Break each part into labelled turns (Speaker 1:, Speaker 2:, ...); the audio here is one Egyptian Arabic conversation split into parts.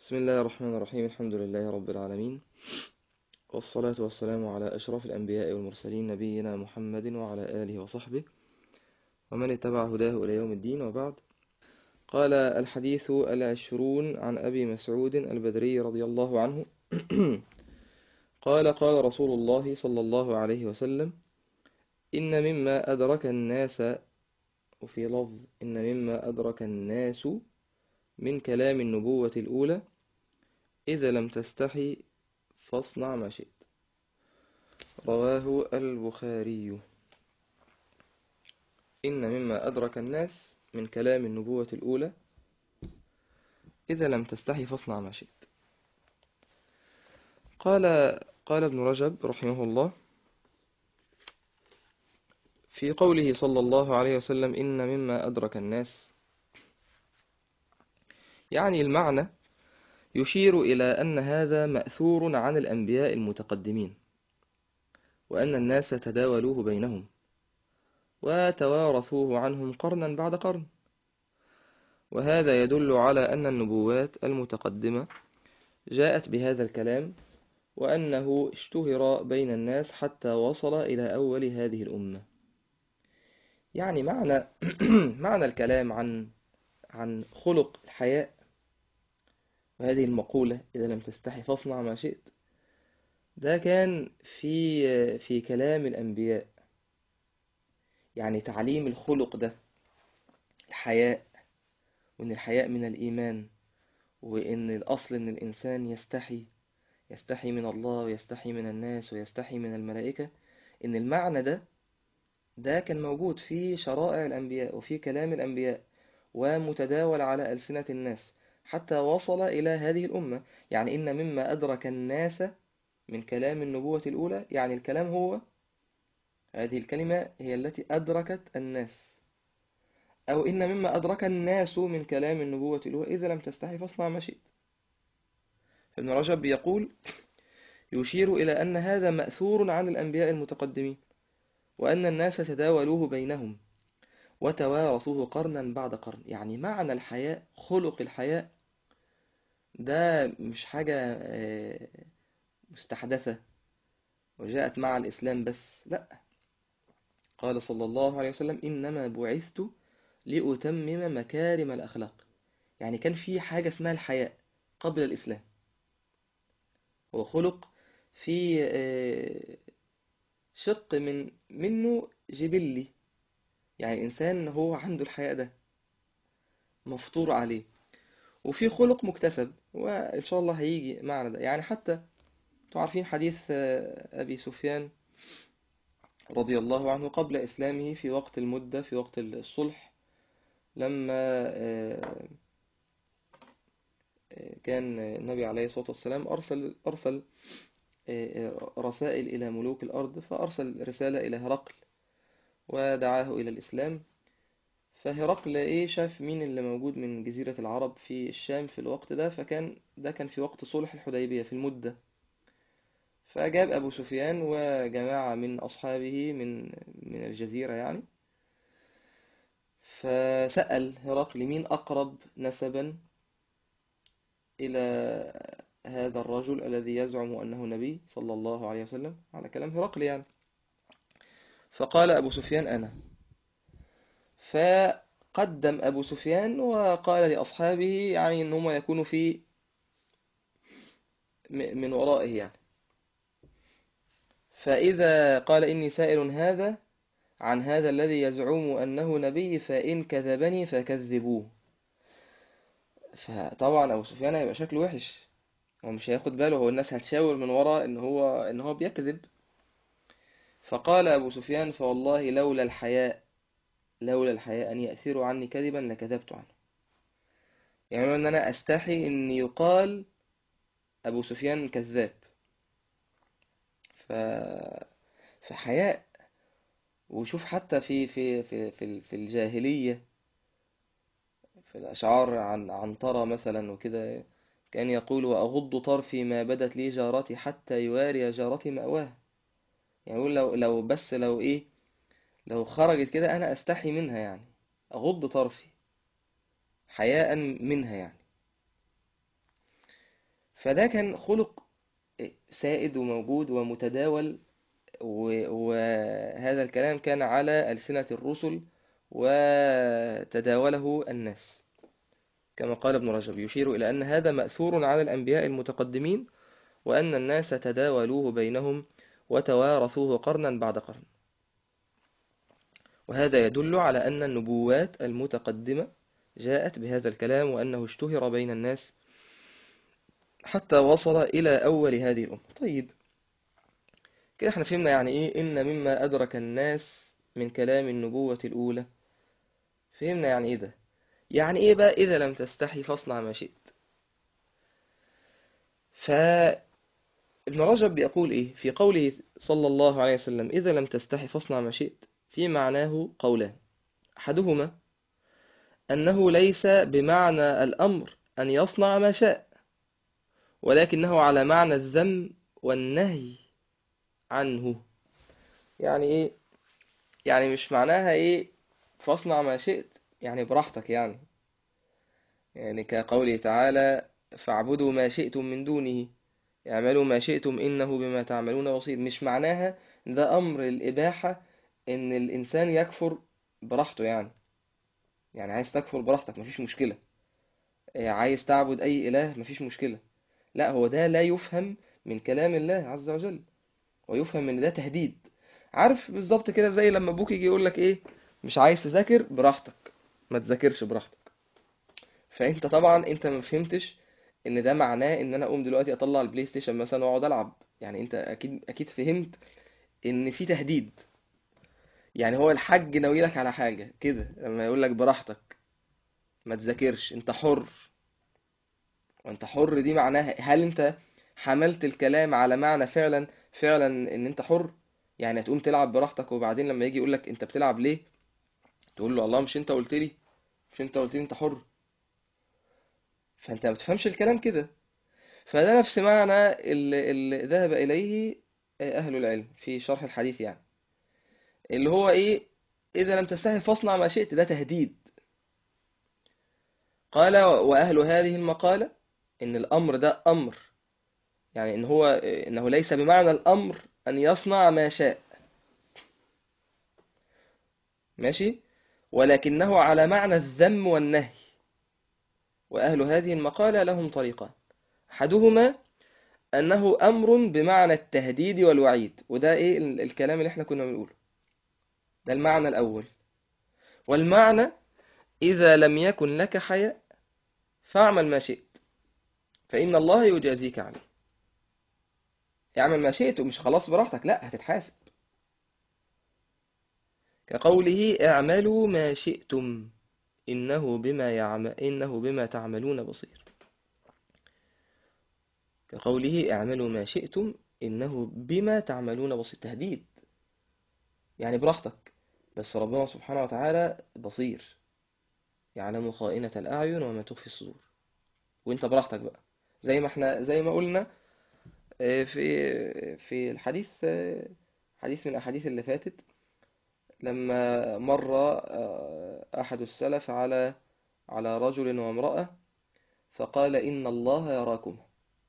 Speaker 1: بسم الله الرحمن الرحيم الحمد لله رب العالمين والصلاة والسلام على أشرف الأنبياء والمرسلين نبينا محمد وعلى آله وصحبه ومن اتبع هداه إلى يوم الدين وبعد قال الحديث العشرون عن أبي مسعود البدري رضي الله عنه قال قال رسول الله صلى الله عليه وسلم إن مما أدرك الناس وفي لفظ إن مما أدرك الناس من كلام النبوة الأولى إذا لم تستحي فاصنع ما شئت رواه البخاري إن مما أدرك الناس من كلام النبوة الأولى إذا لم تستحي فاصنع ما شئت قال قال ابن رجب رحمه الله في قوله صلى الله عليه وسلم إن مما أدرك الناس يعني المعنى يشير إلى أن هذا مأثور عن الأنبياء المتقدمين وأن الناس تداولوه بينهم وتوارثوه عنهم قرنا بعد قرن وهذا يدل على أن النبوات المتقدمة جاءت بهذا الكلام وأنه اشتهر بين الناس حتى وصل إلى أول هذه الأمة يعني معنى معنى الكلام عن عن خلق الحياء وهذه المقولة إذا لم تستحي فاصنع ما شئت ده كان في في كلام الأنبياء يعني تعليم الخلق ده الحياء وإن الحياء من الإيمان وإن الأصل إن الإنسان يستحي يستحي من الله ويستحي من الناس ويستحي من الملائكة إن المعنى ده ده كان موجود في شرائع الأنبياء وفي كلام الأنبياء ومتداول على ألسنة الناس حتى وصل إلى هذه الأمة يعني إن مما أدرك الناس من كلام النبوة الأولى يعني الكلام هو هذه الكلمة هي التي أدركت الناس أو إن مما أدرك الناس من كلام النبوة الأولى إذا لم تستحي فاصنع ما شئت ابن رجب يقول يشير إلى أن هذا مأثور عن الأنبياء المتقدمين وأن الناس تداولوه بينهم وتوارثوه قرنا بعد قرن يعني معنى الحياء خلق الحياء ده مش حاجة مستحدثة وجاءت مع الإسلام بس لا قال صلى الله عليه وسلم إنما بعثت لأتمم مكارم الأخلاق يعني كان في حاجة اسمها الحياء قبل الإسلام هو خلق في شق من منه جبلي يعني إنسان هو عنده الحياء ده مفطور عليه وفي خلق مكتسب وإن شاء الله هيجي معنا ده يعني حتى تعرفين حديث أبي سفيان رضي الله عنه قبل إسلامه في وقت المدة في وقت الصلح لما كان النبي عليه الصلاة والسلام أرسل أرسل رسائل إلى ملوك الأرض فأرسل رسالة إلى هرقل ودعاه إلى الإسلام فهرقل إيه شاف مين اللي موجود من جزيرة العرب في الشام في الوقت ده فكان ده كان في وقت صلح الحديبية في المدة فأجاب أبو سفيان وجماعة من أصحابه من من الجزيرة يعني فسأل هرقل مين أقرب نسبا إلى هذا الرجل الذي يزعم أنه نبي صلى الله عليه وسلم على كلام هرقل يعني فقال أبو سفيان أنا فقدم أبو سفيان وقال لأصحابه يعني أنهم يكونوا في من ورائه يعني فإذا قال إني سائل هذا عن هذا الذي يزعم أنه نبي فإن كذبني فكذبوه فطبعا أبو سفيان هيبقى شكله وحش هو مش هياخد باله هو الناس هتشاور من ورا إن هو إن هو بيكذب فقال أبو سفيان فوالله لولا الحياء لولا الحياء أن يأثروا عني كذبا لكذبت عنه يعني أن أنا أستحي أن يقال أبو سفيان كذاب ف... فحياء وشوف حتى في في في في, في الجاهلية في الأشعار عن عنترة مثلا وكده كان يقول وأغض طرفي ما بدت لي جارتي حتى يواري جارتي مأواه يعني يقول لو لو بس لو ايه لو خرجت كده انا استحي منها يعني اغض طرفي حياء منها يعني فده كان خلق سائد وموجود ومتداول و- وهذا الكلام كان على ألسنة الرسل وتداوله الناس كما قال ابن رجب يشير إلى أن هذا مأثور على الأنبياء المتقدمين وأن الناس تداولوه بينهم وتوارثوه قرنا بعد قرن وهذا يدل على أن النبوات المتقدمة جاءت بهذا الكلام وأنه اشتهر بين الناس حتى وصل إلى أول هذه الأمة طيب كده احنا فهمنا يعني إيه إن مما أدرك الناس من كلام النبوة الأولى فهمنا يعني إيه ده يعني إيه بقى إذا لم تستحي فاصنع ما شئت فابن رجب بيقول إيه في قوله صلى الله عليه وسلم إذا لم تستحي فاصنع ما شئت في معناه قولان أحدهما أنه ليس بمعنى الأمر أن يصنع ما شاء ولكنه على معنى الذم والنهي عنه يعني إيه يعني مش معناها إيه فاصنع ما شئت يعني براحتك يعني يعني كقوله تعالى فاعبدوا ما شئتم من دونه اعملوا ما شئتم إنه بما تعملون بصير مش معناها ده أمر الإباحة إن الإنسان يكفر براحته يعني يعني عايز تكفر براحتك مفيش مشكلة إيه، عايز تعبد أي إله مفيش مشكلة لا هو ده لا يفهم من كلام الله عز وجل ويفهم ان ده تهديد عارف بالظبط كده زي لما ابوك يجي يقول لك ايه مش عايز تذاكر براحتك ما تذاكرش براحتك فانت طبعا انت ما فهمتش ان ده معناه ان انا اقوم دلوقتي اطلع البلاي ستيشن مثلا واقعد العب يعني انت اكيد اكيد فهمت ان في تهديد يعني هو الحج ناوي لك على حاجه كده لما يقول لك براحتك ما تذاكرش انت حر وانت حر دي معناها هل انت حملت الكلام على معنى فعلا فعلا ان انت حر يعني هتقوم تلعب براحتك وبعدين لما يجي يقولك انت بتلعب ليه تقول له الله مش انت قلت لي مش انت قلت لي انت حر فانت ما بتفهمش الكلام كده فده نفس معنى اللي, اللي ذهب اليه اهل العلم في شرح الحديث يعني اللي هو ايه اذا لم تستحي فاصنع ما شئت ده تهديد قال واهل هذه المقالة ان الامر ده امر يعني ان هو انه ليس بمعنى الامر ان يصنع ما شاء ماشي ولكنه على معنى الذم والنهي واهل هذه المقالة لهم طريقان احدهما انه امر بمعنى التهديد والوعيد وده ايه ال- الكلام اللي احنا كنا بنقوله ده المعنى الاول والمعنى اذا لم يكن لك حياء فاعمل ما شئت فان الله يجازيك عليه اعمل ما شئت ومش خلاص براحتك لا هتتحاسب كقوله اعملوا ما شئتم إنه بما يعم... إنه بما تعملون بصير كقوله اعملوا ما شئتم إنه بما تعملون بصير تهديد يعني براحتك بس ربنا سبحانه وتعالى بصير يعلم خائنة الأعين وما تخفي الصدور وانت براحتك بقى زي ما احنا زي ما قلنا آه، في في الحديث آه، حديث من الأحاديث اللي فاتت لما مر آه، أحد السلف على على رجل وامرأة فقال إن الله يراكم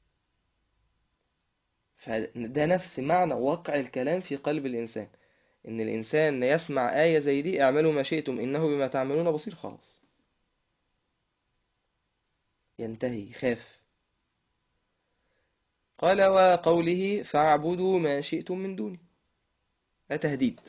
Speaker 1: فده نفس معنى وقع الكلام في قلب الإنسان إن الإنسان يسمع آية زي دي اعملوا ما شئتم إنه بما تعملون بصير خلاص ينتهي خاف قال وقوله فاعبدوا ما شئتم من دوني ده تهديد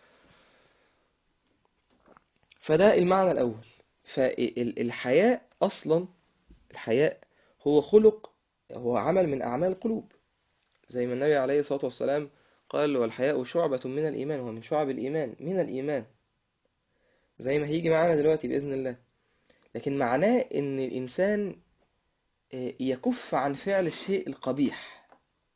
Speaker 1: فده المعنى الأول فالحياء أصلا الحياء هو خلق هو عمل من أعمال القلوب زي ما النبي عليه الصلاة والسلام قال والحياء شعبة من الإيمان هو من شعب الإيمان من الإيمان زي ما هيجي معانا دلوقتي بإذن الله لكن معناه إن الإنسان يكف عن فعل الشيء القبيح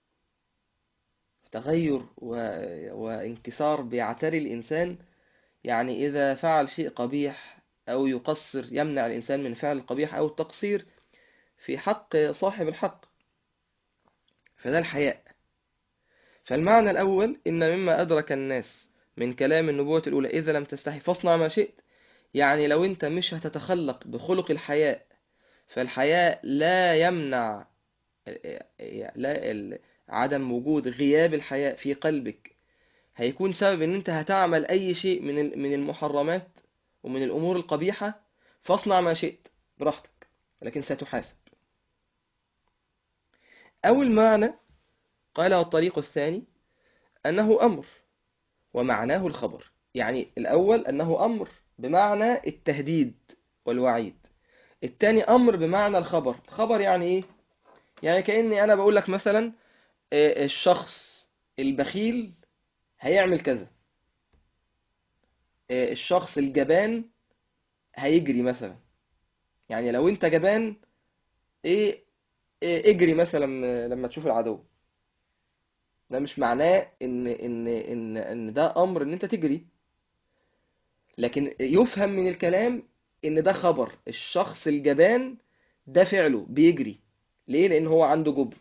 Speaker 1: تغير و... وانكسار بيعتري الإنسان يعني إذا فعل شيء قبيح أو يقصر يمنع الإنسان من فعل القبيح أو التقصير في حق صاحب الحق فده الحياء فالمعنى الأول إن مما أدرك الناس من كلام النبوة الأولى إذا لم تستحي فاصنع ما شئت يعني لو أنت مش هتتخلق بخلق الحياء فالحياء لا يمنع لا ال- عدم وجود غياب الحياء في قلبك هيكون سبب ان انت هتعمل اي شيء من ال- من المحرمات ومن الامور القبيحة فاصنع ما شئت براحتك لكن ستحاسب او المعنى قال والطريق الثاني انه امر ومعناه الخبر يعني الاول انه امر بمعنى التهديد والوعيد الثاني امر بمعنى الخبر الخبر يعني ايه يعني كأني انا بقول لك مثلا آه، الشخص البخيل هيعمل كذا آه، الشخص الجبان هيجري مثلا يعني لو انت جبان ايه إيه اجري مثلا آه، لما تشوف العدو ده مش معناه ان ان ان ان ده امر ان انت تجري لكن يفهم من الكلام ان ده خبر الشخص الجبان ده فعله بيجري ليه لان هو عنده جبن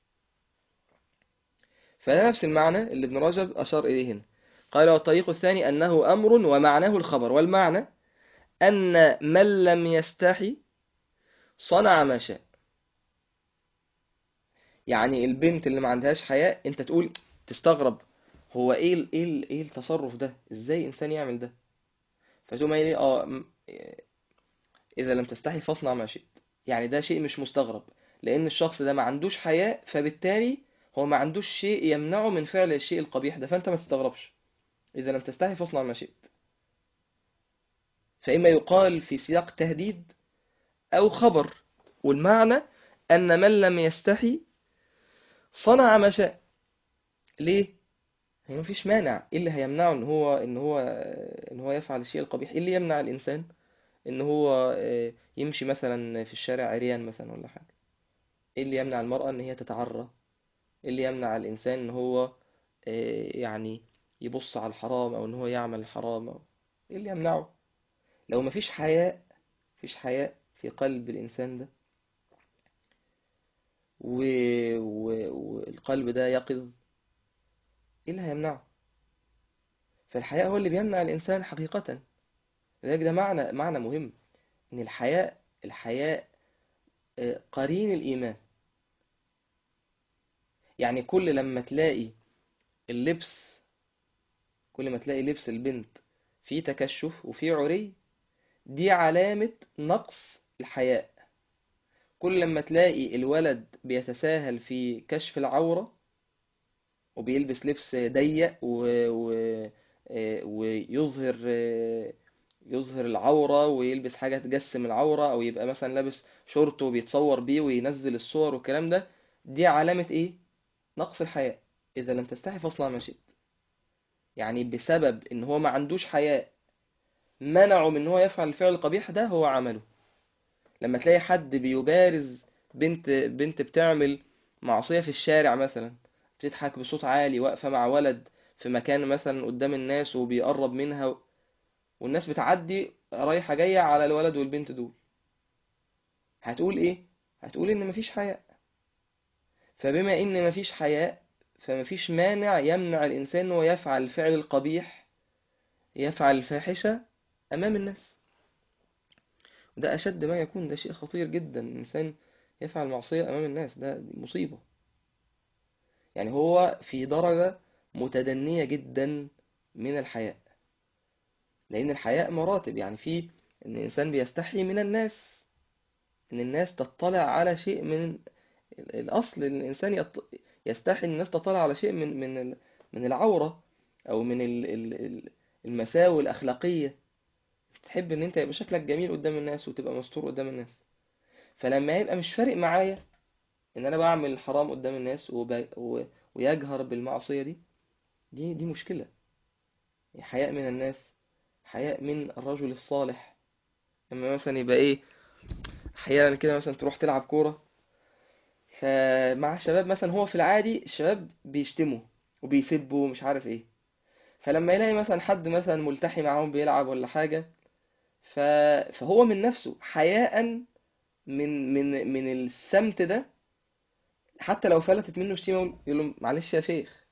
Speaker 1: فده نفس المعنى اللي ابن رجب اشار اليه هنا قال والطريق الثاني انه امر ومعناه الخبر والمعنى ان من لم يستحي صنع ما شاء يعني البنت اللي ما عندهاش حياء انت تقول تستغرب هو ايه ال- ايه ال- ايه التصرف ده ازاي انسان يعمل ده فتقوم قايل ايه اه م- اذا لم تستحي فاصنع ما شئت يعني ده شيء مش مستغرب لان الشخص ده ما عندوش حياء فبالتالي هو ما عندوش شيء يمنعه من فعل الشيء القبيح ده فانت ما تستغربش اذا لم تستحي فاصنع ما شئت فاما يقال في سياق تهديد او خبر والمعنى ان من لم يستحي صنع ما شاء ليه هي مفيش مانع ايه اللي هيمنعه ان هو ان هو ان هو يفعل الشيء القبيح ايه اللي يمنع الانسان ان هو آه، يمشي مثلا في الشارع عريان مثلا ولا حاجه ايه اللي يمنع المرأة ان هي تتعرى ايه اللي يمنع الانسان ان هو آه، يعني يبص على الحرام او ان هو يعمل الحرام أو ايه اللي يمنعه لو مفيش حياء مفيش حياء في قلب الانسان ده و... و... والقلب ده يقظ ايه اللي هيمنعه فالحياء هو اللي بيمنع الانسان حقيقة لذلك ده معنى معنى مهم ان الحياء الحياء آه، قرين الايمان يعني كل لما تلاقي اللبس كل ما تلاقي لبس البنت فيه تكشف وفيه عري دي علامة نقص الحياء كل لما تلاقي الولد بيتساهل في كشف العورة وبيلبس لبس ضيق و... و... آه، ويظهر آه، يظهر العورة ويلبس حاجة تجسم العورة أو يبقى مثلا لابس شورت وبيتصور بيه وينزل الصور والكلام ده دي علامة إيه؟ نقص الحياء إذا لم تستحي فاصنع ما شئت يعني بسبب إن هو ما عندوش حياء منعه من إن هو يفعل الفعل القبيح ده هو عمله لما تلاقي حد بيبارز بنت بنت بتعمل معصية في الشارع مثلا بتضحك بصوت عالي واقفة مع ولد في مكان مثلا قدام الناس وبيقرب منها و... والناس بتعدي رايحة جاية على الولد والبنت دول هتقول ايه؟ هتقول ان مفيش حياء فبما ان مفيش حياء فمفيش مانع يمنع الانسان انه يفعل الفعل القبيح يفعل الفاحشة امام الناس وده اشد ما يكون ده شيء خطير جدا الانسان يفعل معصية امام الناس ده دي مصيبة يعني هو في درجة متدنية جدا من الحياء لأن الحياء مراتب يعني في إن الإنسان بيستحي من الناس إن الناس تطلع على شيء من الأصل إن الإنسان يط- يستحي إن الناس تطلع على شيء من من ال- من العورة أو من ال- ال- ال- المساوئ الأخلاقية تحب إن أنت يبقى شكلك جميل قدام الناس وتبقى مستور قدام الناس فلما يبقى مش فارق معايا إن أنا بعمل الحرام قدام الناس وب... و... ويجهر بالمعصية دي دي دي مشكلة حياء من الناس حياء من الرجل الصالح اما مثلا يبقى ايه احيانا كده مثلا تروح تلعب كورة فمع الشباب مثلا هو في العادي الشباب بيشتموا وبيسبوا ومش عارف ايه فلما يلاقي مثلا حد مثلا ملتحي معاهم بيلعب ولا حاجة ف... فهو من نفسه حياء من من من السمت ده حتى لو فلتت منه شتيمة يقول له معلش يا شيخ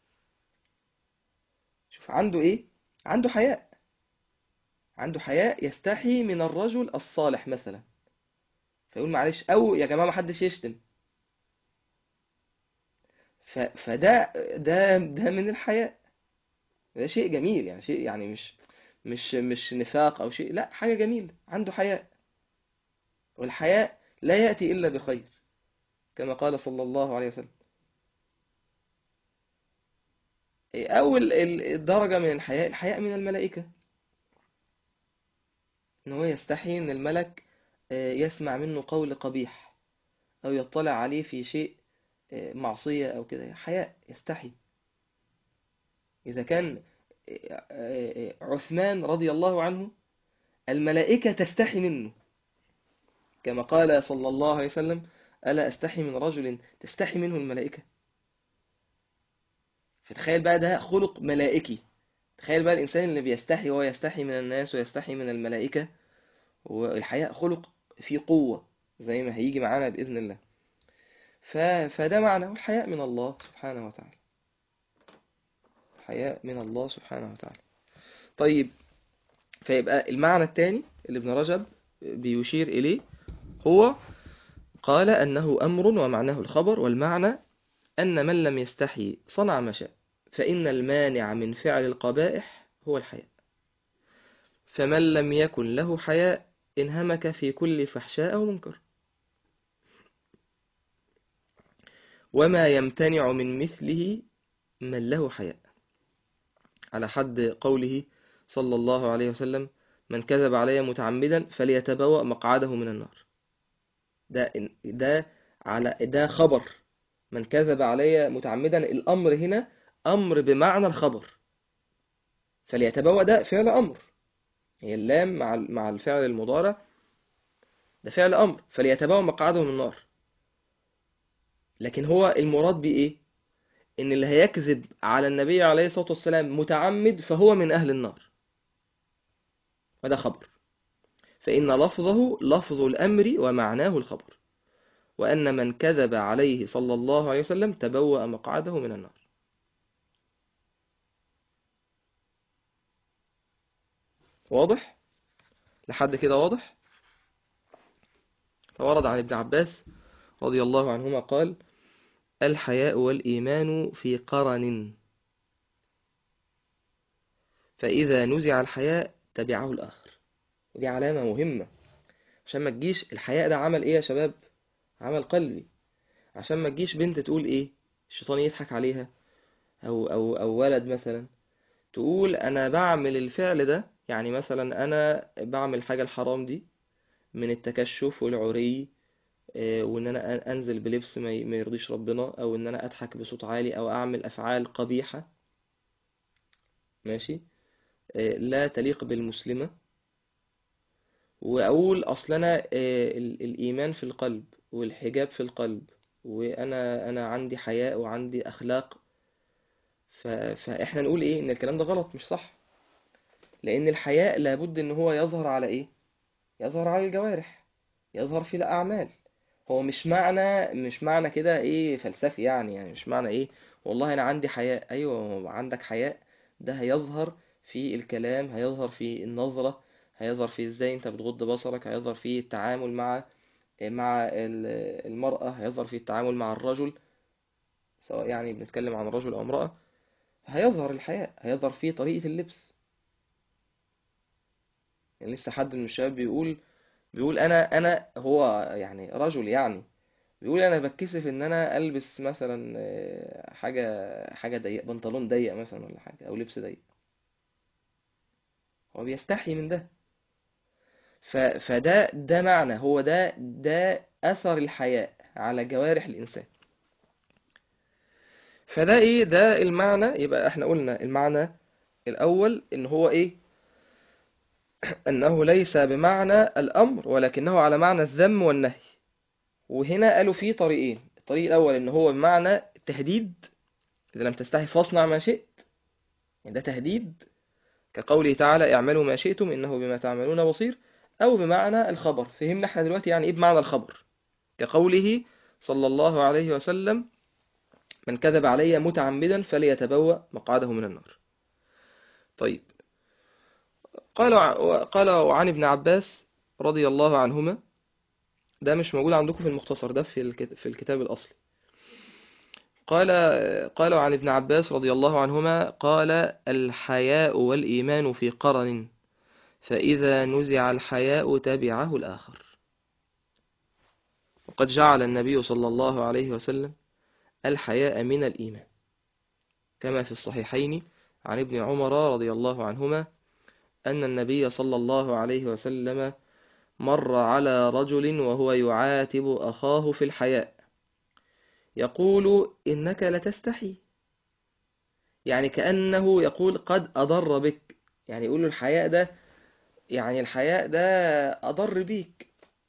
Speaker 1: شوف عنده ايه عنده حياء عنده حياء يستحي من الرجل الصالح مثلا فيقول معلش او يا جماعه ما حدش يشتم ف... فده ده ده من الحياء ده شيء جميل يعني شيء يعني مش مش مش نفاق او شيء لا حاجة جميلة عنده حياء والحياء لا يأتي إلا بخير كما قال صلى الله عليه وسلم أول الدرجة من الحياء الحياء من الملائكة إن هو يستحي إن الملك يسمع منه قول قبيح أو يطلع عليه في شيء معصية أو كده حياء يستحي إذا كان عثمان رضي الله عنه الملائكة تستحي منه كما قال صلى الله عليه وسلم ألا أستحي من رجل تستحي منه الملائكة فتخيل بقى ده خلق ملائكي تخيل بقى الإنسان اللي بيستحي وهو يستحي من الناس ويستحي من الملائكة والحياء خلق فيه قوة زي ما هيجي معانا بإذن الله ف... فده معنى الحياء من الله سبحانه وتعالى الحياء من الله سبحانه وتعالى طيب فيبقى المعنى الثاني اللي ابن رجب بيشير إليه هو قال أنه أمر ومعناه الخبر والمعنى أن من لم يستحي صنع ما شاء فإن المانع من فعل القبائح هو الحياء فمن لم يكن له حياء انهمك في كل فحشاء أو منكر وما يمتنع من مثله من له حياء على حد قوله صلى الله عليه وسلم من كذب علي متعمدا فليتبوأ مقعده من النار ده ده على ده خبر من كذب علي متعمدا الأمر هنا أمر بمعنى الخبر فليتبوأ ده فعل أمر هي اللام مع مع الفعل المضارع ده فعل أمر فليتبوأ مقعده من النار لكن هو المراد بإيه إن اللي هيكذب على النبي عليه الصلاة والسلام متعمد فهو من أهل النار وده خبر فإن لفظه لفظ الأمر ومعناه الخبر وأن من كذب عليه صلى الله عليه وسلم تبوأ مقعده من النار واضح؟ لحد كده واضح؟ فورد عن ابن عباس رضي الله عنهما قال الحياء والإيمان في قرن فإذا نزع الحياء تبعه الآخر ودي علامة مهمة عشان ما تجيش الحياء ده عمل إيه يا شباب عمل قلبي عشان ما تجيش بنت تقول إيه الشيطان يضحك عليها أو, أو, أو ولد مثلا تقول أنا بعمل الفعل ده يعني مثلا أنا بعمل الحاجة الحرام دي من التكشف والعري وان انا انزل بلبس ما يرضيش ربنا او ان انا اضحك بصوت عالي او اعمل افعال قبيحة ماشي لا تليق بالمسلمة واقول اصل انا الايمان في القلب والحجاب في القلب وانا انا عندي حياء وعندي اخلاق فاحنا نقول ايه ان الكلام ده غلط مش صح لان الحياء لابد ان هو يظهر على ايه يظهر على الجوارح يظهر في الاعمال هو مش معنى مش معنى كده ايه فلسفي يعني يعني مش معنى ايه والله انا عندي حياء ايوه عندك حياء ده هيظهر في الكلام هيظهر في النظرة هيظهر في ازاي انت بتغض بصرك هيظهر في التعامل مع مع المرأة هيظهر في التعامل مع الرجل سواء يعني بنتكلم عن رجل او امرأة هيظهر الحياء هيظهر في طريقة اللبس يعني لسه حد من الشباب بيقول بيقول انا انا هو يعني رجل يعني بيقول انا بتكسف ان انا البس مثلا حاجه حاجه ضيق بنطلون ضيق مثلا ولا حاجه او لبس ضيق هو بيستحي من ده ف فده ده معنى هو ده ده اثر الحياء على جوارح الانسان فده ايه ده المعنى يبقى احنا قلنا المعنى الاول ان هو ايه أنه ليس بمعنى الأمر ولكنه على معنى الذم والنهي وهنا قالوا فيه طريقين الطريق الأول إن هو بمعنى التهديد إذا لم تستحي فاصنع ما شئت يعني ده تهديد كقوله تعالى اعملوا ما شئتم إنه بما تعملون بصير أو بمعنى الخبر فهمنا احنا دلوقتي يعني إيه بمعنى الخبر كقوله صلى الله عليه وسلم من كذب علي متعمدا فليتبوأ مقعده من النار طيب قال قال عن ابن عباس رضي الله عنهما ده مش موجود عندكم في المختصر ده في في الكتاب الأصلي قال قالوا عن ابن عباس رضي الله عنهما قال الحياء والإيمان في قرن فإذا نزع الحياء تبعه الآخر وقد جعل النبي صلى الله عليه وسلم الحياء من الإيمان كما في الصحيحين عن ابن عمر رضي الله عنهما أن النبي صلى الله عليه وسلم مر على رجل وهو يعاتب أخاه في الحياء يقول إنك لتستحي يعني كأنه يقول قد أضر بك يعني يقول له الحياء ده يعني الحياء ده أضر بيك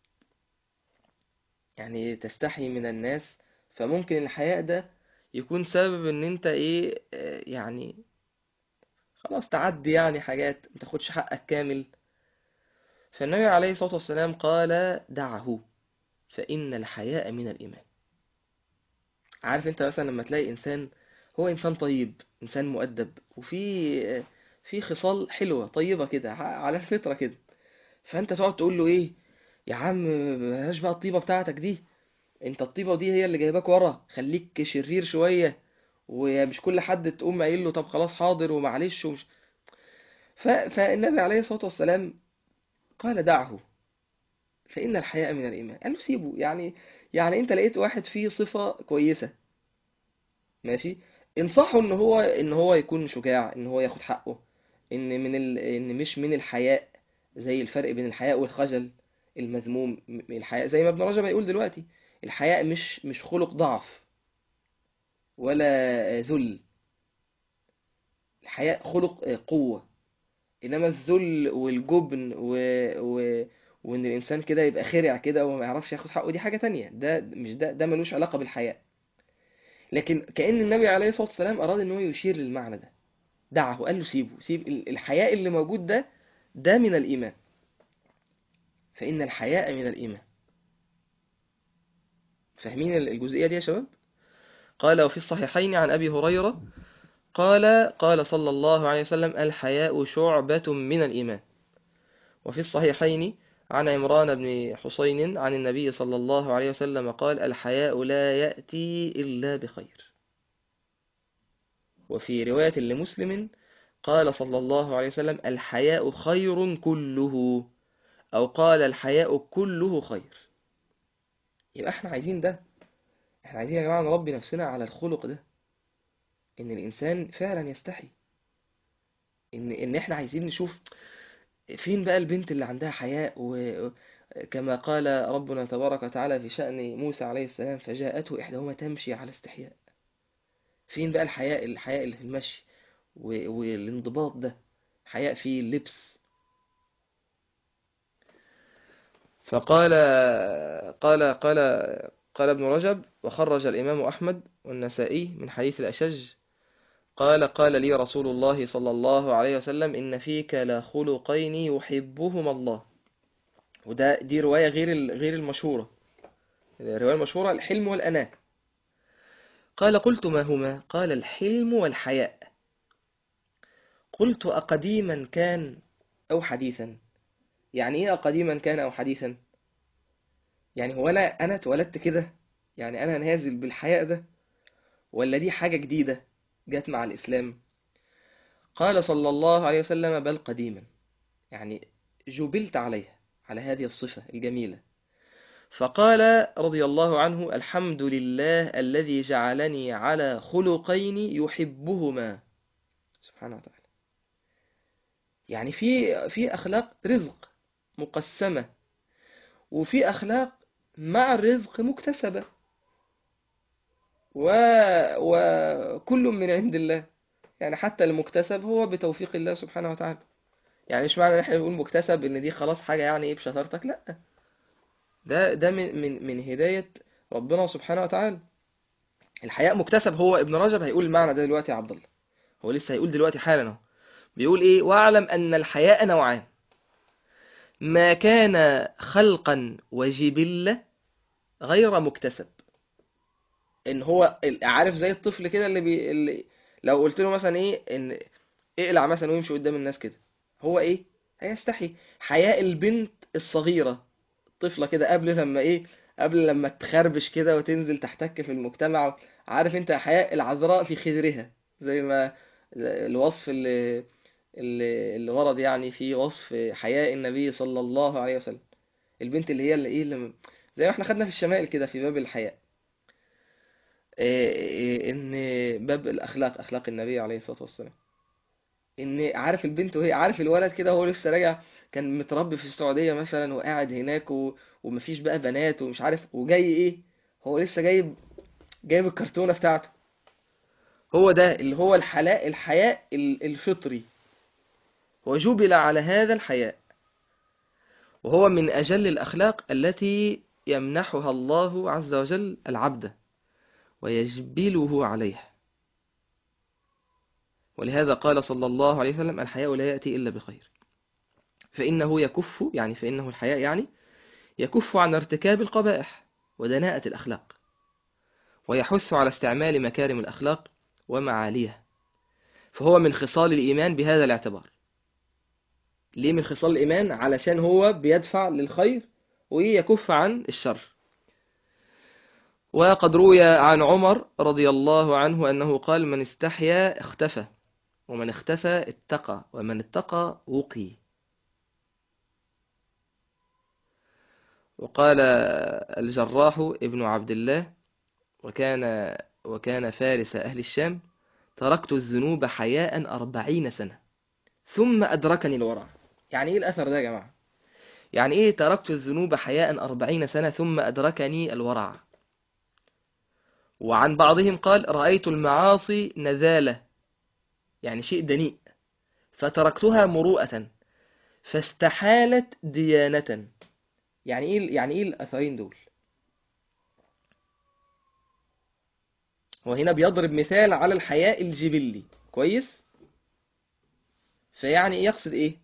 Speaker 1: يعني تستحي من الناس فممكن الحياء ده يكون سبب ان انت ايه آه، يعني خلاص تعدي يعني حاجات ما تاخدش حقك كامل فالنبي عليه الصلاة والسلام قال دعه فإن الحياء من الإيمان عارف انت مثلا لما تلاقي انسان هو انسان طيب انسان مؤدب وفي في خصال حلوة طيبة كده على الفطرة كده فانت تقعد تقول له ايه يا عم بلاش بقى الطيبة بتاعتك دي انت الطيبة دي هي اللي جايباك ورا خليك شرير شوية ومش كل حد تقوم قايل له طب خلاص حاضر ومعلش ومش ف... فالنبي عليه الصلاة والسلام قال دعه فإن الحياء من الإيمان قال له سيبه يعني يعني انت لقيت واحد فيه صفة كويسة ماشي انصحه ان هو ان هو يكون شجاع ان هو ياخد حقه ان من ال... ان مش من الحياء زي الفرق بين الحياء والخجل المذموم م- الحياء زي ما ابن رجب هيقول دلوقتي الحياء مش مش خلق ضعف ولا ذل الحياء خلق قوة انما الذل والجبن و... و... وان الانسان كده يبقى خرع كده وما يعرفش ياخد حقه دي حاجة تانية ده مش ده ده ملوش علاقة بالحياء لكن كأن النبي عليه الصلاة والسلام أراد ان هو يشير للمعنى ده دعه قال له سيبه سيب ال- الحياء اللي موجود ده ده من الإيمان فإن الحياء من الإيمان فاهمين ال- الجزئية دي يا شباب قال وفي الصحيحين عن أبي هريرة قال قال صلى الله عليه وسلم الحياء شعبة من الإيمان وفي الصحيحين عن عمران بن حسين عن النبي صلى الله عليه وسلم قال الحياء لا يأتي إلا بخير وفي رواية لمسلم قال صلى الله عليه وسلم الحياء خير كله أو قال الحياء كله خير يبقى احنا عايزين ده احنا عايزين يا جماعة نربي نفسنا على الخلق ده ان الانسان فعلا يستحي ان ان احنا عايزين نشوف فين بقى البنت اللي عندها حياء وكما قال ربنا تبارك وتعالى في شأن موسى عليه السلام فجاءته إحداهما تمشي على استحياء فين بقى الحياء الحياء اللي في المشي و- والانضباط ده حياء في اللبس فقال قال قال قال ابن رجب وخرج الإمام أحمد والنسائي من حديث الأشج قال قال لي رسول الله صلى الله عليه وسلم إن فيك لخلقين يحبهما الله وده دي رواية غير ال- غير المشهورة الرواية المشهورة الحلم والأناة قال قلت ما هما قال الحلم والحياء قلت أقديما كان أو حديثا يعني إيه أقديما كان أو حديثا يعني هو أنا أنا اتولدت كده يعني أنا نازل بالحياء ده ولا دي حاجة جديدة جت مع الإسلام قال صلى الله عليه وسلم بل قديما يعني جبلت عليها على هذه الصفة الجميلة فقال رضي الله عنه الحمد لله الذي جعلني على خلقين يحبهما سبحانه وتعالى يعني في في أخلاق رزق مقسمة وفي أخلاق مع الرزق مكتسبة و... وكل من عند الله يعني حتى المكتسب هو بتوفيق الله سبحانه وتعالى يعني مش معنى ان احنا نقول مكتسب ان دي خلاص حاجة يعني ايه بشطارتك لا ده ده من من من هداية ربنا سبحانه وتعالى الحياء مكتسب هو ابن رجب هيقول المعنى ده دلوقتي يا عبد الله هو لسه هيقول دلوقتي حالا اهو بيقول ايه واعلم ان الحياء نوعان ما كان خلقا وجبلة غير مكتسب ان هو ال- عارف زي الطفل كده اللي, بي... اللي لو قلت له مثلا ايه ان اقلع مثلا ويمشي قدام الناس كده هو ايه هيستحي حياء البنت الصغيرة طفلة كده قبل لما ايه قبل لما تخربش كده وتنزل تحتك في المجتمع عارف انت حياة العذراء في خدرها زي ما الوصف اللي اللي اللي ورد يعني في وصف حياء النبي صلى الله عليه وسلم البنت اللي هي اللي ايه اللي زي ما احنا خدنا في الشمائل كده في باب الحياء إيه ان باب الاخلاق اخلاق النبي عليه الصلاة والسلام ان عارف البنت وهي عارف الولد كده هو لسه راجع كان متربي في السعودية مثلا وقاعد هناك و... ومفيش بقى بنات ومش عارف وجاي ايه هو لسه جايب جايب الكرتونة بتاعته هو ده اللي هو الحلاء الحياء ال- الفطري وجبل على هذا الحياء وهو من أجل الأخلاق التي يمنحها الله عز وجل العبد ويجبله عليها ولهذا قال صلى الله عليه وسلم الحياء لا يأتي إلا بخير فإنه يكف يعني فإنه الحياء يعني يكف عن ارتكاب القبائح ودناءة الأخلاق ويحث على استعمال مكارم الأخلاق ومعاليها فهو من خصال الإيمان بهذا الاعتبار ليه من خصال الإيمان علشان هو بيدفع للخير ويكف عن الشر وقد روي عن عمر رضي الله عنه أنه قال من استحيا اختفى ومن اختفى اتقى ومن اتقى وقي وقال الجراح ابن عبد الله وكان وكان فارس أهل الشام تركت الذنوب حياء أربعين سنة ثم أدركني الورع يعني إيه الأثر ده يا جماعة يعني إيه تركت الذنوب حياء أربعين سنة ثم أدركني الورع وعن بعضهم قال رأيت المعاصي نزالة يعني شيء دنيء فتركتها مروءة فاستحالت ديانة يعني ايه يعني ايه الاثرين دول هو هنا بيضرب مثال على الحياء الجبلي كويس فيعني يقصد ايه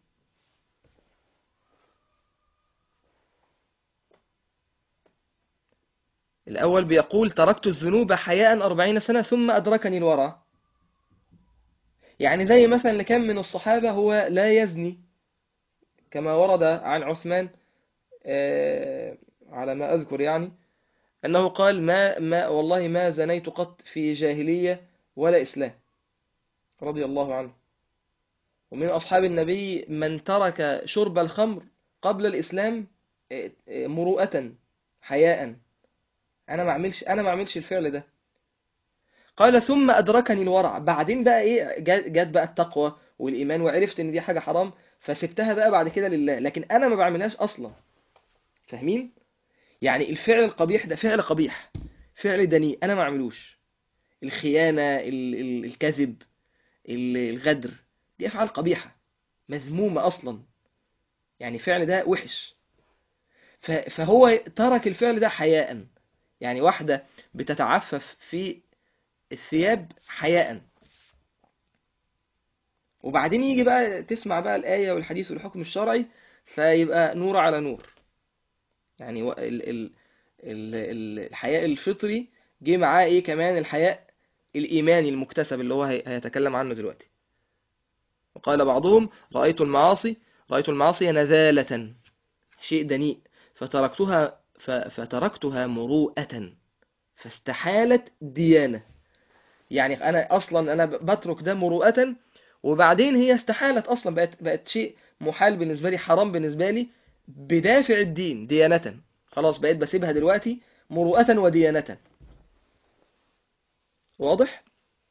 Speaker 1: الأول بيقول تركت الذنوب حياء أربعين سنة ثم أدركني الورع يعني زي مثلا اللي كان من الصحابة هو لا يزني كما ورد عن عثمان آه، على ما أذكر يعني أنه قال ما, ما والله ما زنيت قط في جاهلية ولا إسلام رضي الله عنه ومن أصحاب النبي من ترك شرب الخمر قبل الإسلام آه، آه، مروءة حياء أنا ما أعملش أنا ما أعملش الفعل ده قال ثم أدركني الورع بعدين بقى إيه جت جت بقى التقوى والإيمان وعرفت إن دي حاجة حرام فسبتها بقى بعد كده لله لكن أنا ما بعملهاش أصلا فاهمين يعني الفعل القبيح ده فعل قبيح فعل دنيء انا ما اعملوش الخيانه ال- ال- الكذب ال- الغدر دي افعال قبيحه مذمومه اصلا يعني فعل ده وحش ف- فهو ترك الفعل ده حياء يعني واحده بتتعفف في الثياب حياء وبعدين يجي بقى تسمع بقى الآية والحديث والحكم الشرعي فيبقى نور على نور يعني و- ال ال ال ال الحياء الفطري جه معاه ايه كمان الحياء الإيماني المكتسب اللي هو هي- هيتكلم عنه دلوقتي وقال بعضهم رأيت المعاصي رأيت المعاصي نذالة شيء دنيء فتركتها ف- فتركتها مروءة فاستحالت ديانة يعني أنا أصلا أنا ب- بترك ده مروءة وبعدين هي استحالت أصلا بقت بقت شيء محال بالنسبة لي حرام بالنسبة لي بدافع الدين ديانة خلاص بقيت بسيبها دلوقتي مروءة وديانة واضح؟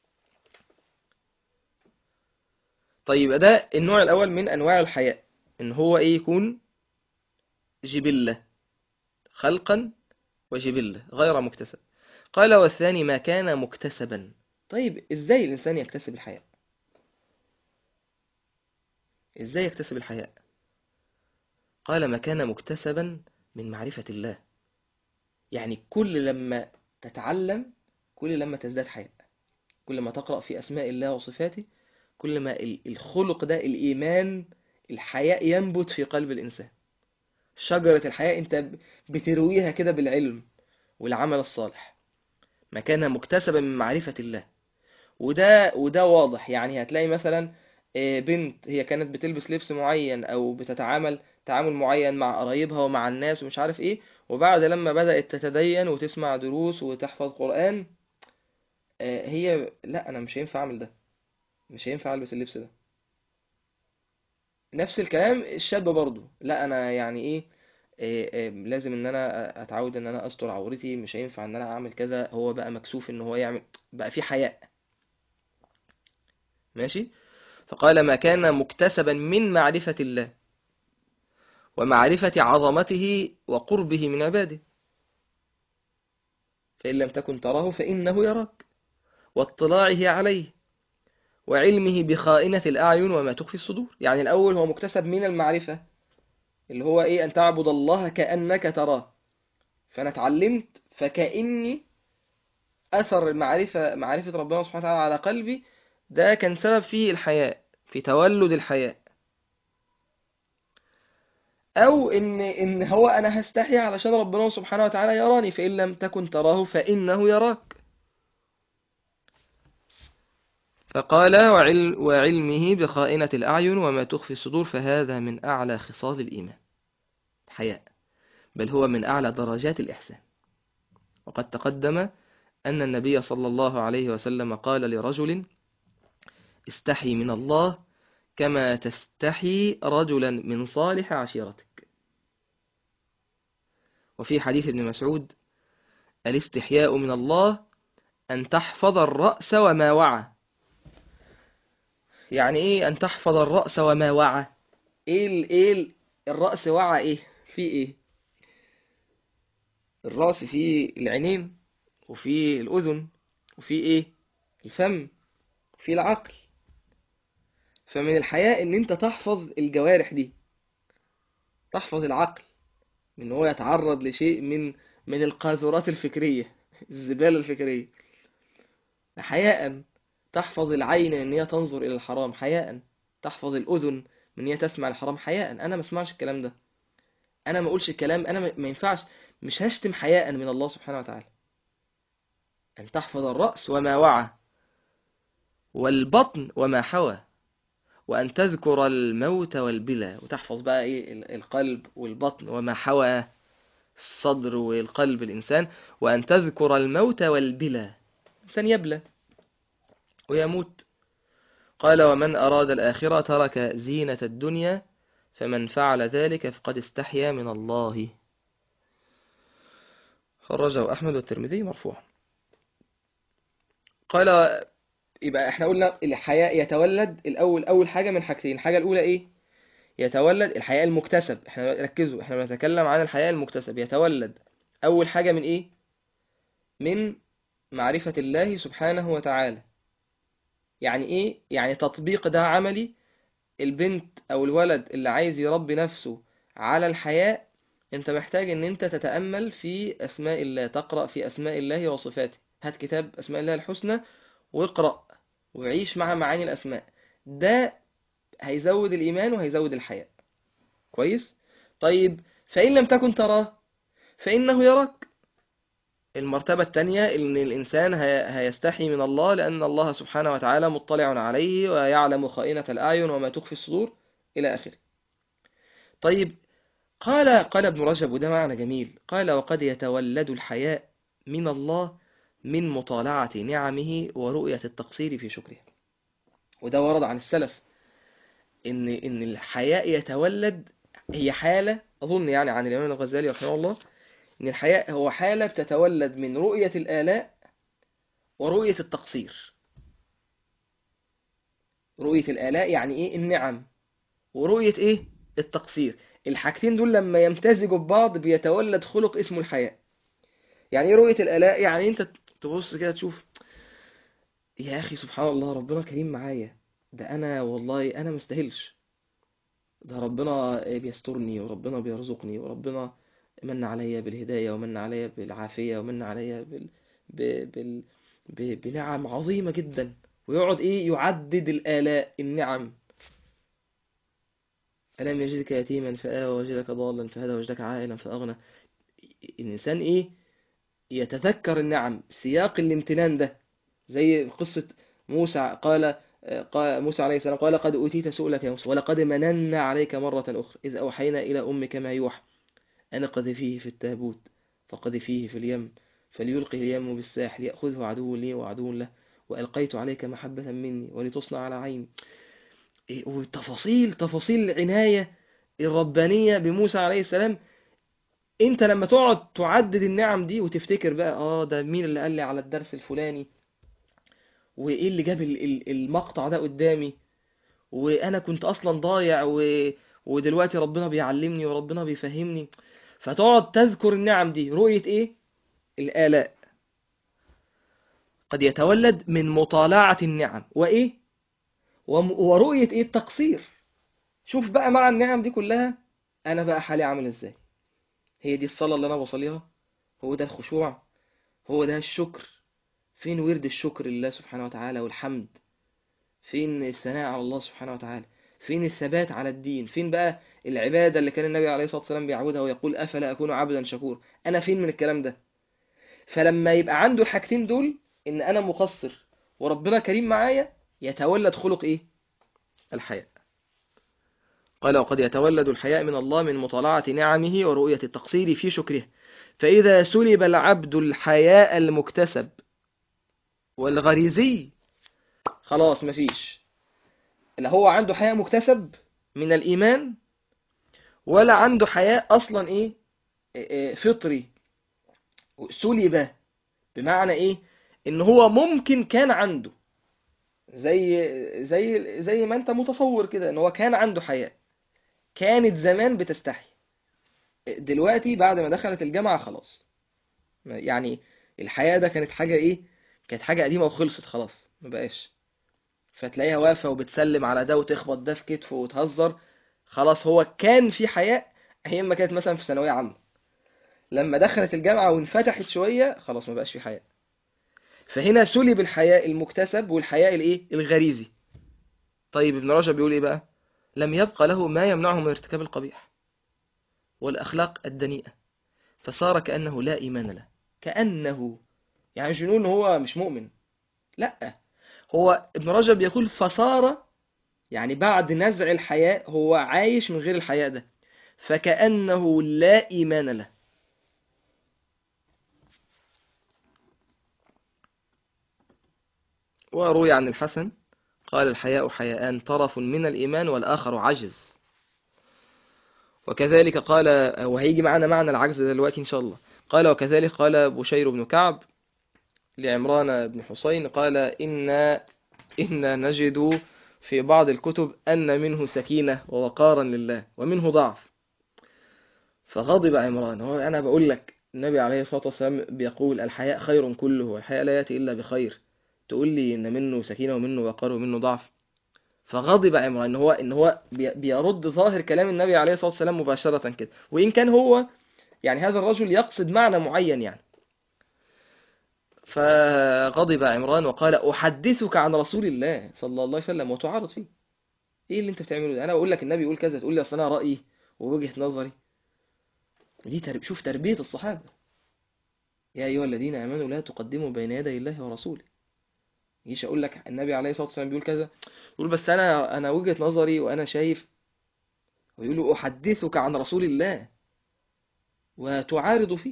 Speaker 1: طيب ده النوع الأول من أنواع الحياء إن هو إيه يكون جبلة خلقا وجبلة غير مكتسب قال والثاني ما كان مكتسبا طيب إزاي الإنسان يكتسب الحياء إزاي يكتسب الحياء قال ما كان مكتسبا من معرفة الله يعني كل لما تتعلم كل لما تزداد حياء كل ما تقرأ في أسماء الله وصفاته كل ما ال- الخلق ده الإيمان الحياء ينبت في قلب الإنسان شجرة الحياء أنت ب- بترويها كده بالعلم والعمل الصالح ما كان مكتسبا من معرفة الله وده وده واضح يعني هتلاقي مثلا آه، بنت هي كانت بتلبس لبس معين أو بتتعامل تعامل معين مع قرايبها ومع الناس ومش عارف ايه وبعد لما بدأت تتدين وتسمع دروس وتحفظ قرآن آه، هي لا انا مش هينفع اعمل ده مش هينفع البس اللبس ده نفس الكلام الشاب برضو لا انا يعني ايه آه، آه، لازم ان انا اتعود ان انا استر عورتي مش هينفع ان انا اعمل كذا هو بقى مكسوف ان هو يعمل بقى في حياء ماشي فقال ما كان مكتسبا من معرفة الله ومعرفة عظمته وقربه من عباده فإن لم تكن تراه فإنه يراك واطلاعه عليه وعلمه بخائنة الأعين وما تخفي الصدور يعني الأول هو مكتسب من المعرفة اللي هو إيه أن تعبد الله كأنك تراه فأنا اتعلمت فكأني أثر المعرفة معرفة ربنا سبحانه وتعالى على قلبي ده كان سبب فيه الحياء في تولد الحياء أو إن إن هو أنا هستحي علشان ربنا سبحانه وتعالى يراني فإن لم تكن تراه فإنه يراك فقال وعل وعلمه بخائنة الأعين وما تخفي الصدور فهذا من أعلى خصال الإيمان حياء بل هو من أعلى درجات الإحسان وقد تقدم أن النبي صلى الله عليه وسلم قال لرجل استحي من الله كما تستحي رجلا من صالح عشيرتك وفي حديث ابن مسعود الاستحياء من الله أن تحفظ الرأس وما وعى يعني إيه أن تحفظ الرأس وما وعى إيه ال إيه ال الرأس وعى إيه في إيه الرأس فيه العينين وفي الأذن وفي إيه الفم وفي العقل فمن الحياء ان انت تحفظ الجوارح دي تحفظ العقل من هو يتعرض لشيء من من القاذورات الفكرية الزبالة الفكرية حياء تحفظ العين ان هي تنظر الى الحرام حياء تحفظ الاذن من ان هي تسمع الحرام حياء انا ما اسمعش الكلام ده انا ما اقولش الكلام انا ما ينفعش مش هشتم حياء من الله سبحانه وتعالى ان تحفظ الرأس وما وعى والبطن وما حوى وأن تذكر الموت والبلى وتحفظ بقى إيه القلب والبطن وما حوى الصدر والقلب الإنسان وأن تذكر الموت والبلى الإنسان يبلى ويموت قال ومن أراد الآخرة ترك زينة الدنيا فمن فعل ذلك فقد استحيا من الله خرجه أحمد والترمذي مرفوع قال يبقى احنا قلنا الحياء يتولد الاول اول حاجه من حاجتين الحاجه الاولى ايه يتولد الحياء المكتسب احنا ركزوا احنا بنتكلم عن الحياء المكتسب يتولد اول حاجه من ايه من معرفه الله سبحانه وتعالى يعني ايه يعني تطبيق ده عملي البنت او الولد اللي عايز يربي نفسه على الحياء انت محتاج ان انت تتامل في اسماء الله تقرا في اسماء الله وصفاته هات كتاب اسماء الله الحسنى واقرأ وعيش مع معاني الأسماء ده هيزود الإيمان وهيزود الحياء كويس طيب فإن لم تكن تراه فإنه يراك المرتبة الثانية إن الإنسان هيستحي من الله لأن الله سبحانه وتعالى مطلع عليه ويعلم خائنة الأعين وما تخفي الصدور إلى آخره طيب قال قال ابن رجب وده معنى جميل قال وقد يتولد الحياء من الله من مطالعة نعمه ورؤية التقصير في شكره وده ورد عن السلف إن إن الحياء يتولد هي حالة أظن يعني عن الإمام الغزالي رحمه الله إن الحياء هو حالة بتتولد من رؤية الآلاء ورؤية التقصير رؤية الآلاء يعني إيه النعم ورؤية إيه التقصير الحاجتين دول لما يمتزجوا ببعض بيتولد خلق اسمه الحياء يعني ايه رؤية الآلاء يعني انت تبص كده تشوف يا اخي سبحان الله ربنا كريم معايا ده انا والله انا مستاهلش ده ربنا بيسترني وربنا بيرزقني وربنا من عليا بالهداية ومن عليا بالعافية ومن عليا بال... ب... بال... ب... بنعم عظيمة جدا ويقعد ايه يعدد الآلاء النعم ألم يجدك يتيما فآوى وجدك ضالا فهدى وجدك عائلا فأغنى الإنسان إيه يتذكر النعم سياق الامتنان ده زي قصة موسى قال قال موسى عليه السلام قال قد أوتيت سؤلك يا موسى ولقد مننا عليك مرة أخرى إذ أوحينا إلى أمك ما يوحى أن قذفيه في التابوت فقذفيه في اليم فليلقي اليم بالساحل يأخذه عدو لي وعدو له وألقيت عليك محبة مني ولتصنع على عيني إيه، وتفاصيل تفاصيل العناية الربانية بموسى عليه السلام انت لما تقعد تعدد النعم دي وتفتكر بقى اه ده مين اللي قال لي على الدرس الفلاني وايه اللي جاب ال- ال- المقطع ده قدامي وانا كنت اصلا ضايع و... ودلوقتي ربنا بيعلمني وربنا بيفهمني فتقعد تذكر النعم دي رؤية ايه الآلاء قد يتولد من مطالعة النعم وايه وم- ورؤية ايه التقصير شوف بقى مع النعم دي كلها انا بقى حالي عامل ازاي هي دي الصلاة اللي انا بصليها هو ده الخشوع هو ده الشكر فين ورد الشكر لله سبحانه وتعالى والحمد فين الثناء على الله سبحانه وتعالى فين الثبات على الدين فين بقى العبادة اللي كان النبي عليه الصلاة والسلام بيعودها ويقول أفلا أكون عبدا شكور أنا فين من الكلام ده فلما يبقى عنده الحاجتين دول إن أنا مقصر وربنا كريم معايا يتولد خلق إيه الحياء قال وقد يتولد الحياء من الله من مطالعة نعمه ورؤية التقصير في شكره فإذا سلب العبد الحياء المكتسب والغريزي خلاص مفيش لا هو عنده حياء مكتسب من الإيمان ولا عنده حياء أصلا إيه إيه، إيه، فطري سلب بمعنى إيه إن هو ممكن كان عنده زي زي زي ما أنت متصور كده إن هو كان عنده حياء كانت زمان بتستحي دلوقتي بعد ما دخلت الجامعة خلاص يعني الحياة ده كانت حاجة إيه كانت حاجة قديمة وخلصت خلاص ما بقاش فتلاقيها واقفة وبتسلم على ده وتخبط ده في كتفه وتهزر خلاص هو كان في حياء أيام ما كانت مثلا في ثانوية عامة لما دخلت الجامعة وانفتحت شوية خلاص ما بقاش في حياء فهنا سلب الحياء المكتسب والحياء الايه الغريزي طيب ابن رجب بيقول ايه بقى لم يبقى له ما يمنعه من ارتكاب القبيح والأخلاق الدنيئة فصار كأنه لا إيمان له كأنه يعني مش بنقول إن هو مش مؤمن لا هو ابن رجب يقول فصار يعني بعد نزع الحياء هو عايش من غير الحياء ده فكأنه لا إيمان له وروي عن الحسن قال الحياء حياءان طرف من الإيمان والآخر عجز وكذلك قال وهيجي معنا معنى العجز دلوقتي إن شاء الله قال وكذلك قال بشير بن كعب لعمران بن حسين قال إن إن نجد في بعض الكتب أن منه سكينة ووقارا لله ومنه ضعف فغضب عمران هو أنا بقول لك النبي عليه الصلاة والسلام بيقول الحياء خير كله والحياء لا يأتي إلا بخير تقول لي إن منه سكينة ومنه وقار ومنه ضعف فغضب عمران إن هو إن هو بي- بيرد ظاهر كلام النبي عليه الصلاة والسلام مباشرة كده وإن كان هو يعني هذا الرجل يقصد معنى معين يعني فغضب عمران وقال أحدثك عن رسول الله صلى الله عليه وسلم وتعارض فيه إيه اللي أنت بتعمله ده أنا بقول لك النبي يقول كذا تقول لي أصل أنا رأيي ووجهة نظري دي ترب... شوف تربية الصحابة يا أيها الذين آمنوا لا تقدموا بين يدي الله ورسوله يجيش أقول لك النبي عليه الصلاة والسلام بيقول كذا يقول بس أنا أنا وجهة نظري وأنا شايف ويقول له أحدثك عن رسول الله وتعارض فيه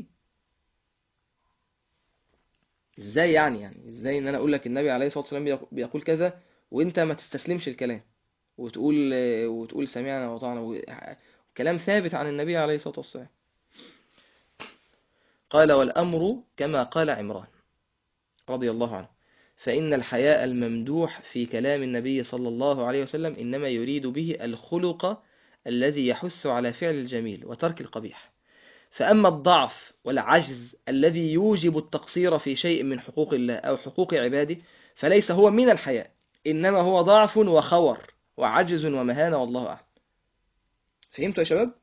Speaker 1: ازاي يعني يعني ازاي ان انا اقول لك النبي عليه الصلاه والسلام بيق- بيقول كذا وانت ما تستسلمش الكلام وتقول وتقول سمعنا وطعنا و- كلام ثابت عن النبي عليه الصلاه والسلام قال والامر كما قال عمران رضي الله عنه فان الحياء الممدوح في كلام النبي صلى الله عليه وسلم انما يريد به الخلق الذي يحث على فعل الجميل وترك القبيح فأما الضعف والعجز الذي يوجب التقصير في شيء من حقوق الله أو حقوق عباده فليس هو من الحياء إنما هو ضعف وخور وعجز ومهانة والله أعلم فهمتوا يا شباب؟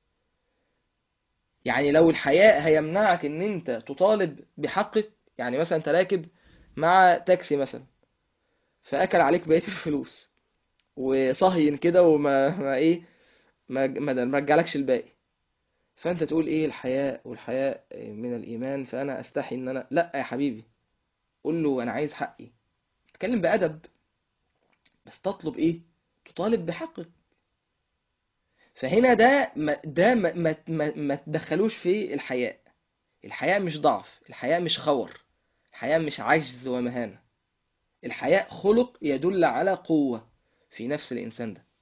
Speaker 1: يعني لو الحياء هيمنعك إن أنت تطالب بحقك يعني مثلا أنت راكب مع تاكسي مثلا فأكل عليك بقية الفلوس وصهين كده وما ما إيه ما ما ما رجعلكش الباقي فانت تقول ايه الحياء والحياء من الايمان فانا استحي ان انا لا يا حبيبي قول له انا عايز حقي اتكلم بادب بس تطلب ايه تطالب بحقك فهنا ده ما ده ما ما ما, ما تدخلوش في الحياء الحياء مش ضعف الحياء مش خور الحياء مش عجز ومهانة الحياء خلق يدل على قوة في نفس الإنسان ده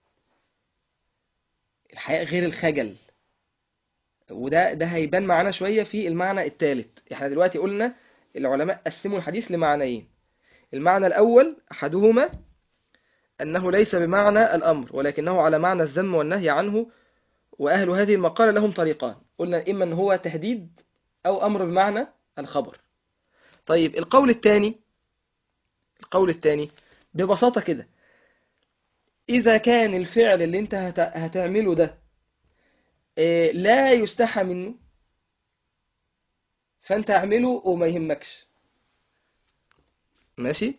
Speaker 1: الحياء غير الخجل وده ده هيبان معانا شوية في المعنى الثالث احنا دلوقتي قلنا العلماء قسموا الحديث لمعنيين المعنى الأول أحدهما أنه ليس بمعنى الأمر ولكنه على معنى الذم والنهي عنه وأهل هذه المقالة لهم طريقان قلنا إما أن هو تهديد أو أمر بمعنى الخبر طيب القول الثاني القول الثاني ببساطة كده إذا كان الفعل اللي أنت هت- هتعمله ده إيه، لا يستحى منه فأنت اعمله وما يهمكش ماشي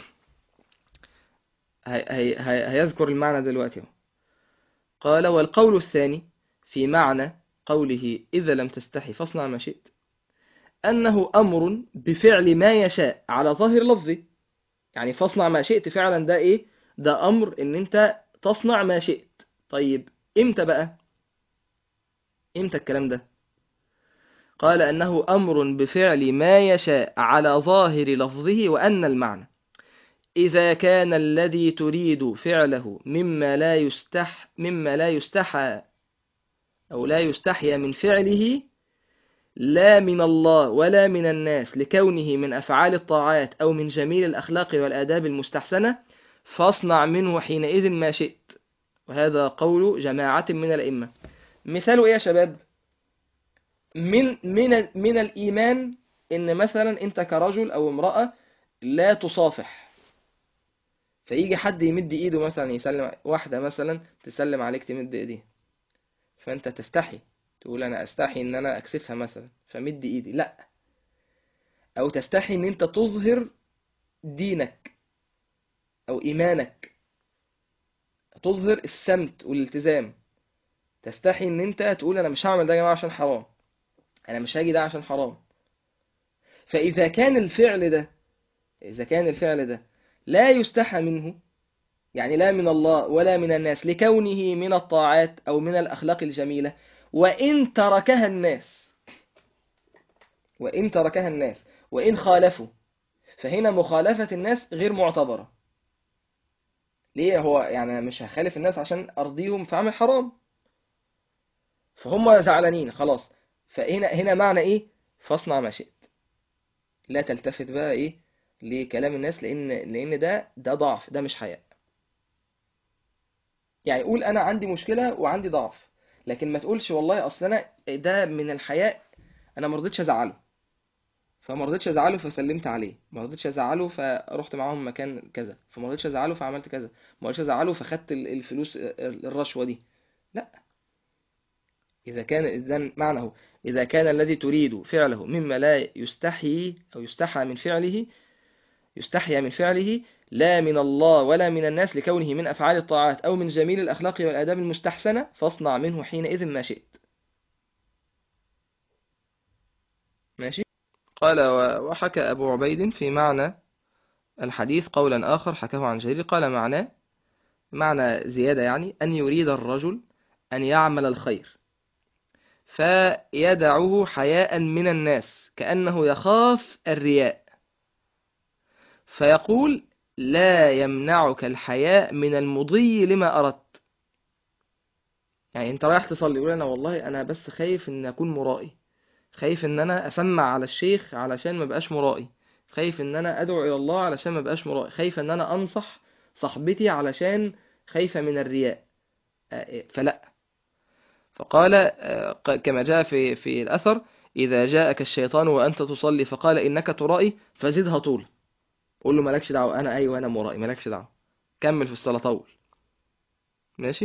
Speaker 1: هي هي هي هيذكر المعنى دلوقتي اهو قال والقول الثاني في معنى قوله إذا لم تستحي فاصنع ما شئت أنه أمر بفعل ما يشاء على ظاهر لفظه يعني فاصنع ما شئت فعلا ده إيه ده أمر إن أنت تصنع ما شئت طيب إمتى بقى إمتى الكلام ده قال أنه أمر بفعل ما يشاء على ظاهر لفظه وأن المعنى إذا كان الذي تريد فعله مما لا يستح مما لا يستحى أو لا يستحيا من فعله لا من الله ولا من الناس لكونه من أفعال الطاعات أو من جميل الأخلاق والآداب المستحسنة فاصنع منه حينئذ ما شئت وهذا قول جماعة من الأئمة مثاله إيه يا شباب من من من الإيمان إن مثلا أنت كرجل أو امرأة لا تصافح فيجي حد يمد إيده مثلا يسلم واحدة مثلا تسلم عليك تمد إيديها فأنت تستحي تقول أنا أستحي إن أنا أكسفها مثلا فمد إيدي لا أو تستحي إن أنت تظهر دينك أو إيمانك تظهر السمت والالتزام تستحي إن أنت تقول أنا مش هعمل ده يا جماعة عشان حرام أنا مش هاجي ده عشان حرام فإذا كان الفعل ده إذا كان الفعل ده لا يستحى منه يعني لا من الله ولا من الناس لكونه من الطاعات أو من الأخلاق الجميلة وإن تركها الناس وإن تركها الناس وإن خالفوا فهنا مخالفة الناس غير معتبرة ليه هو يعني أنا مش هخالف الناس عشان أرضيهم فأعمل حرام فهم زعلانين خلاص فهنا هنا معنى إيه فاصنع ما شئت لا تلتفت بقى إيه لكلام الناس لأن لأن ده ده ضعف ده مش حياء يعني قول أنا عندي مشكلة وعندي ضعف لكن ما تقولش والله أصل أنا ده من الحياء أنا ما رضيتش أزعله فما رضيتش أزعله فسلمت عليه ما رضيتش أزعله فرحت معاهم مكان كذا فما رضيتش أزعله فعملت كذا ما رضيتش أزعله فخدت ال- الفلوس ال- الرشوة دي لا إذا كان إذن معنى إذا كان الذي تريد فعله مما لا يستحي أو يستحى من فعله يستحيا من فعله لا من الله ولا من الناس لكونه من أفعال الطاعات أو من جميل الأخلاق والآداب المستحسنة فاصنع منه حينئذ ما شئت ماشي قال و- وحكى أبو عبيد في معنى الحديث قولا آخر حكاه عن جرير قال معناه معنى زيادة يعني أن يريد الرجل أن يعمل الخير فيدعه حياء من الناس كأنه يخاف الرياء فيقول لا يمنعك الحياء من المضي لما أردت يعني انت رايح تصلي يقول انا والله انا بس خايف ان اكون مرائي خايف ان انا اسمع على الشيخ علشان ما بقاش مرائي خايف ان انا ادعو الى الله علشان ما بقاش مرائي خايف ان انا انصح صاحبتي علشان خايفة من الرياء آه، فلا فقال آه، ق- كما جاء في في الأثر إذا جاءك الشيطان وأنت تصلي فقال إنك ترائي فزدها طول قول له مالكش دعوة أنا أيوة أنا مرائي مالكش دعوة كمل في الصلاة طول ماشي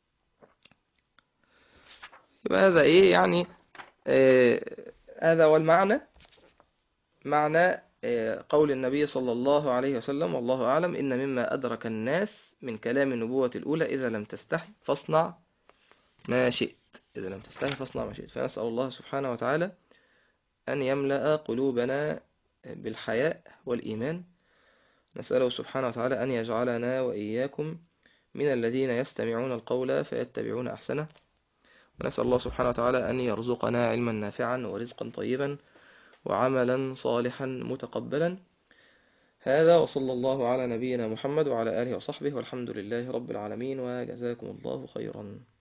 Speaker 1: يبقى هذا إيه يعني آه هذا هو المعنى معنى آه قول النبي صلى الله عليه وسلم والله أعلم إن مما أدرك الناس من كلام النبوة الأولى إذا لم تستحي فاصنع ما شئت إذا لم تستحي فاصنع ما شئت فنسأل الله سبحانه وتعالى أن يملأ قلوبنا بالحياء والإيمان نسأله سبحانه وتعالى أن يجعلنا وإياكم من الذين يستمعون القول فيتبعون أحسنه ونسأل الله سبحانه وتعالى أن يرزقنا علما نافعا ورزقا طيبا وعملا صالحا متقبلا هذا وصلى الله على نبينا محمد وعلى آله وصحبه والحمد لله رب العالمين وجزاكم الله خيرا